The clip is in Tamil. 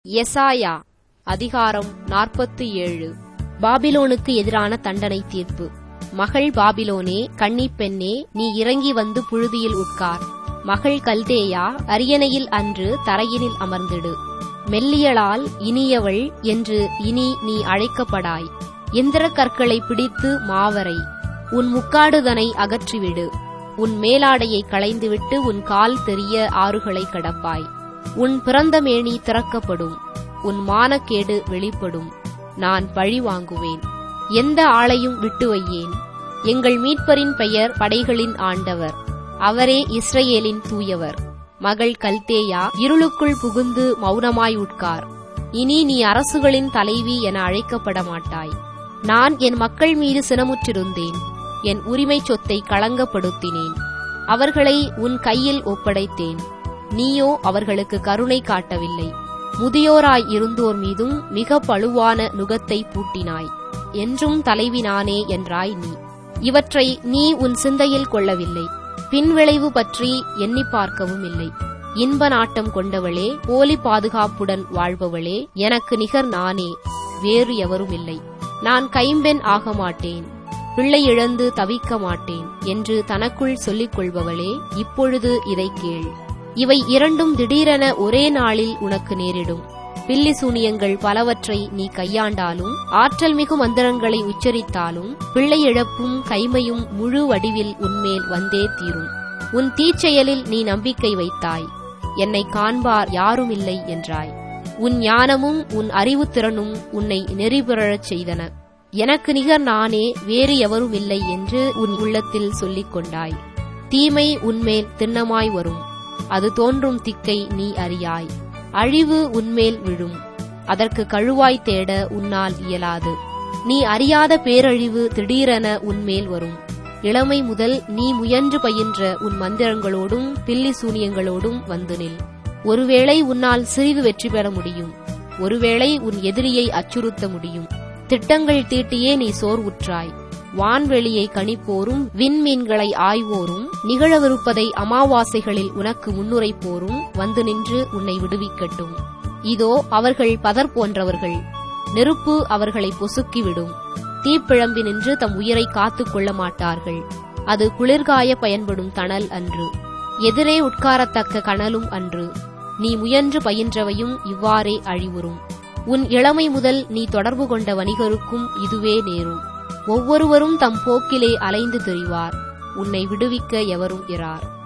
எசாயா அதிகாரம் நாற்பத்தி ஏழு பாபிலோனுக்கு எதிரான தண்டனை தீர்ப்பு மகள் பாபிலோனே கன்னிப் பெண்ணே நீ இறங்கி வந்து புழுதியில் உட்கார் மகள் கல்தேயா அரியணையில் அன்று தரையினில் அமர்ந்திடு மெல்லியளால் இனியவள் என்று இனி நீ அழைக்கப்படாய் எந்திரக் கற்களை பிடித்து மாவரை உன் முக்காடுதனை அகற்றிவிடு உன் மேலாடையை களைந்துவிட்டு உன் கால் தெரிய ஆறுகளை கடப்பாய் உன் பிறந்த மேனி திறக்கப்படும் உன் மானக்கேடு வெளிப்படும் நான் பழி வாங்குவேன் எந்த ஆளையும் விட்டு வையேன் எங்கள் மீட்பரின் பெயர் படைகளின் ஆண்டவர் அவரே இஸ்ரவேலின் தூயவர் மகள் கல்தேயா இருளுக்குள் புகுந்து மௌனமாய் உட்கார் இனி நீ அரசுகளின் தலைவி என அழைக்கப்பட மாட்டாய் நான் என் மக்கள் மீது சினமுற்றிருந்தேன் என் உரிமைச் சொத்தை களங்கப்படுத்தினேன் அவர்களை உன் கையில் ஒப்படைத்தேன் நீயோ அவர்களுக்கு கருணை காட்டவில்லை முதியோராய் இருந்தோர் மீதும் மிக பழுவான நுகத்தை பூட்டினாய் என்றும் தலைவி நானே என்றாய் நீ இவற்றை நீ உன் சிந்தையில் கொள்ளவில்லை பின்விளைவு பற்றி எண்ணி பார்க்கவும் இல்லை இன்ப நாட்டம் கொண்டவளே போலி பாதுகாப்புடன் வாழ்பவளே எனக்கு நிகர் நானே வேறு எவரும் இல்லை நான் கைம்பெண் ஆக மாட்டேன் பிள்ளை இழந்து தவிக்க மாட்டேன் என்று தனக்குள் சொல்லிக் கொள்பவளே இப்பொழுது இதை கேள் இவை இரண்டும் திடீரென ஒரே நாளில் உனக்கு நேரிடும் பில்லி சூனியங்கள் பலவற்றை நீ கையாண்டாலும் ஆற்றல் மிகு மந்திரங்களை உச்சரித்தாலும் பிள்ளை இழப்பும் கைமையும் முழு வடிவில் உன்மேல் வந்தே தீரும் உன் தீச்செயலில் நீ நம்பிக்கை வைத்தாய் என்னை காண்பார் யாரும் இல்லை என்றாய் உன் ஞானமும் உன் அறிவுத்திறனும் உன்னை நெறிபுரழச் செய்தன எனக்கு நிகர் நானே வேறு எவரும் இல்லை என்று உன் உள்ளத்தில் சொல்லிக் கொண்டாய் தீமை உன்மேல் திண்ணமாய் வரும் அது தோன்றும் திக்கை நீ அறியாய் அழிவு உன்மேல் விழும் அதற்கு கழுவாய் தேட உன்னால் இயலாது நீ அறியாத பேரழிவு திடீரென உன்மேல் வரும் இளமை முதல் நீ முயன்று பயின்ற உன் மந்திரங்களோடும் பில்லி சூனியங்களோடும் வந்து நில் ஒருவேளை உன்னால் சிறிது வெற்றி பெற முடியும் ஒருவேளை உன் எதிரியை அச்சுறுத்த முடியும் திட்டங்கள் தீட்டியே நீ சோர்வுற்றாய் வான்வெளியை கணிப்போரும் விண்மீன்களை ஆய்வோரும் நிகழவிருப்பதை அமாவாசைகளில் உனக்கு முன்னுரைப்போரும் வந்து நின்று உன்னை விடுவிக்கட்டும் இதோ அவர்கள் பதர் போன்றவர்கள் நெருப்பு அவர்களை பொசுக்கிவிடும் தீப்பிழம்பி நின்று தம் உயிரை காத்துக் கொள்ள மாட்டார்கள் அது குளிர்காய பயன்படும் தணல் அன்று எதிரே உட்காரத்தக்க கனலும் அன்று நீ முயன்று பயின்றவையும் இவ்வாறே அழிவுறும் உன் இளமை முதல் நீ தொடர்பு கொண்ட வணிகருக்கும் இதுவே நேரும் ஒவ்வொருவரும் தம் போக்கிலே அலைந்து திரிவார் உன்னை விடுவிக்க எவரும் இரார்